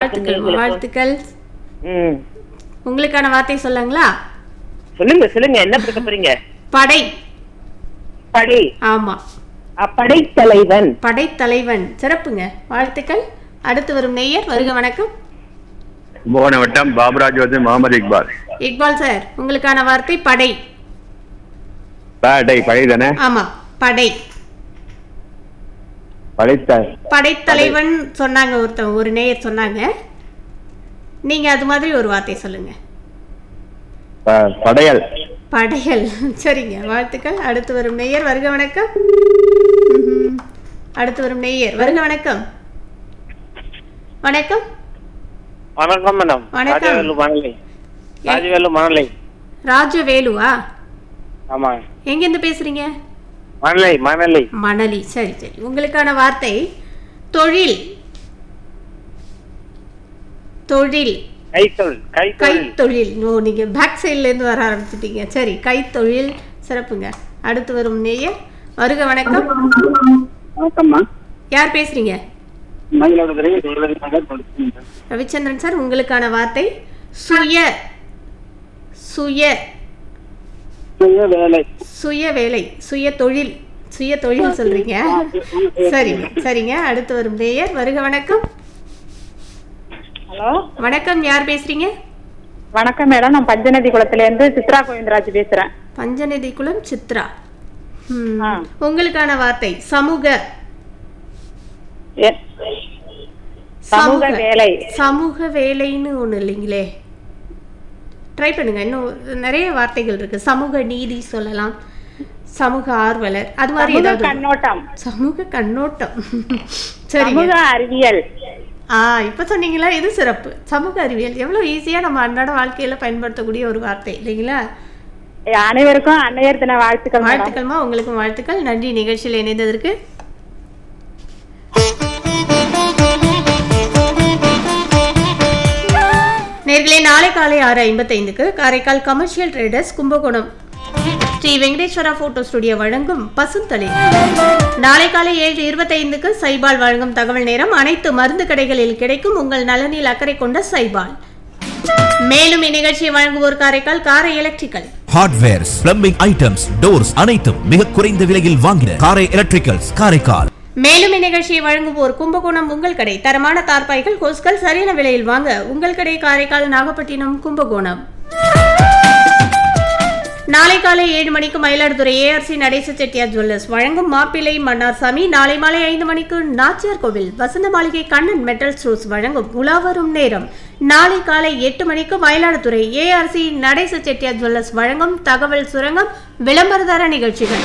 வாழ்த்துக்கள் நீங்களுக்கும். வாழ்த்துக்கள் ம் உங்களுக்கான வார்த்தை சொல்லுங்களா சொல்லுங்க சொல்லுங்க என்ன பிடிக்க போறீங்க படை படை ஆமா படைத்தலைவன் படைத்தலைவன் சிறப்புங்க வாழ்த்துக்கள் அடுத்து வரும் நேயர் வருக வணக்கம் கும்பகோணம் வட்டம் பாபராஜ் வந்து முகமது இக்பால் இக்பால் சார் உங்களுக்கான வார்த்தை படை பேட்டை பழைய தானே ஆமா படை படைத்த படைத்தலைவன் சொன்னாங்க ஒருத்தவங்க ஒரு நேயர் சொன்னாங்க நீங்க அது மாதிரி ஒரு வார்த்தை சொல்லுங்க ப- படையல் படையல் சரிங்க வாழ்த்துக்கள் அடுத்து வரும் நேயர் வருக வணக்கம் ம்ஹும். அடுத்து வரும் நேயர் வருக வணக்கம் வணக்கம் வணக்கம் மேடம் வணக்கம். ராஜவேலு மணலை ராஜவேலு மணலை ராஜவேலுவா ஆமா எங்கேருந்து பேசுறீங்க மணலை மணலை மணலி சரி சரி உங்களுக்கான வார்த்தை தொழில் தொழில் கைத்தொழில் கைத்தொழில் கைத்தொழில் ஓ நீங்க பேக் சைட்ல இருந்து வர ஆரம்பிச்சிட்டீங்க சரி கைத்தொழில் சிறப்புங்க அடுத்து வரும் நேயர் வருக வணக்கம் வணக்கம்மா யார் பேசுறீங்க மயிலாடுதுறை தேவதை நகர் கொடுத்தீங்க ரவிச்சந்திரன் சார் உங்களுக்கான வார்த்தை சுய சுய வேலை சுய வேலை சுய தொழில் சுய தொழில் சொல்றீங்க சரிங்க சரிங்க அடுத்து வரும் நேயர் வருக வணக்கம் ஹலோ வணக்கம் யார் பேசுறீங்க வணக்கம் மேடம் நான் பஞ்சநதி குளத்துல இருந்து சித்ரா கோவிந்தராஜ் பேசுறேன் பஞ்சநிதி குலம் சித்ரா ம். ஆ. உங்களுக்கான வார்த்தை சமூக எ- சமூக வேலை சமூக வேலைன்னு ஒண்ணு இல்லைங்களே ட்ரை பண்ணுங்க இன்னும் நிறைய வார்த்தைகள் இருக்கு சமூக நீதி சொல்லலாம் சமூக ஆர்வலர் அது மாதிரி சமூக ஏதாவது கண்ணோட்டம் சமூக கண்ணோட்டம் சரிங்க சமூக அறிவியல் ஆ இப்ப சொன்னீங்களா இது சிறப்பு சமூக அறிவியல் எவ்வளவு ஈஸியா நம்ம அன்றாட வாழ்க்கையில பயன்படுத்தக்கூடிய ஒரு வார்த்தை இல்லைங்களா அனைவருக்கும் அன்னையர் தின வாழ்த்துக்கள் மேடம் வாழ்த்துக்கள்மா உங்களுக்கும் வாழ்த்துக்கள் நன்றி நிகழ்ச்சியில் இணைந்ததற்கு நேர்களே நாளை காலை ஆறு ஐம்பத்தைந்துக்கு Karaikal commercial traders Kumbakonam Sri Venkateswara photo studio வழங்கும் பசுந்தளி நாளை காலை ஏழு இருபத்தைந்துக்கு சைபால் வழங்கும் தகவல் நேரம் அனைத்து மருந்து கடைகளில் கிடைக்கும் உங்கள் நலனில் அக்கறை கொண்ட சைபால் மேலும் இந்நிகழ்ச்சியை வழங்குவோர் Karaikal Karai electrical hardwares plumbing items doors அனைத்தும் மிக குறைந்த விலையில் வாங்கின காரை எலக்ட்ரிக்கல்ஸ் காரைக்கால் மேலும் இந்நிகழ்ச்சியை வழங்குவோர் கும்பகோணம் உங்கள் கடை தரமான தார்பாய்கள் கொஸ்கள் சரியான விலையில் வாங்க உங்கள் கடை காரைக்கால் நாகப்பட்டினம் கும்பகோணம் நாளை காலை ஏழு மணிக்கு மயிலாடுதுறை ஏஆர்சி நடேச செட்டியார் ஜுவல்லர்ஸ் வழங்கும் மாப்பிள்ளை மன்னார்சாமி நாளை மாலை ஐந்து மணிக்கு நாச்சியார் கோவில் வசந்த மாளிகை கண்ணன் மெட்டல் ஸ்டோர்ஸ் வழங்கும் உலாவரும் நேரம் நாளை காலை எட்டு மணிக்கு மயிலாடுதுறை ஏஆர்சி நடேச செட்டியார் ஜுவல்லர்ஸ் வழங்கும் தகவல் சுரங்கம் விளம்பரதார நிகழ்ச்சிகள்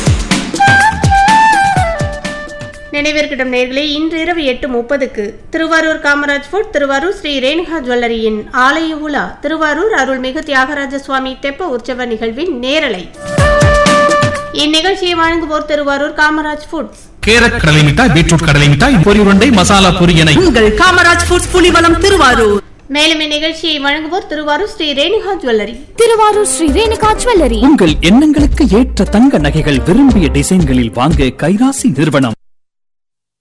நினைவிருக்கட்டும் நேர்களே இன்று இரவு எட்டு முப்பதுக்கு திருவாரூர் காமராஜ் ஃபுட் திருவாரூர் ஸ்ரீ ரேணுகா ஜுவல்லரியின் ஆலய உலா திருவாரூர் அருள்மிகு தியாகராஜ சுவாமி தெப்ப உற்சவ நிகழ்வின் நேரலை இந்நிகழ்ச்சியை வழங்குவோர் திருவாரூர் காமராஜ் ஃபுட்ஸ் கேரட் கடலை மிட்டாய் பீட்ரூட் கடலை மிட்டாய் பொரி உருண்டை மசாலா பொரி என உங்கள் காமராஜ் ஃபுட்ஸ் புலிவலம் திருவாரூர் மேலும் இந்நிகழ்ச்சியை வழங்குவோர் திருவாரூர் ஸ்ரீ ரேணுகா ஜுவல்லரி திருவாரூர் ஸ்ரீ ரேணுகா ஜுவல்லரி உங்கள் எண்ணங்களுக்கு ஏற்ற தங்க நகைகள் விரும்பிய டிசைன்களில் வாங்க கைராசி நிறுவனம்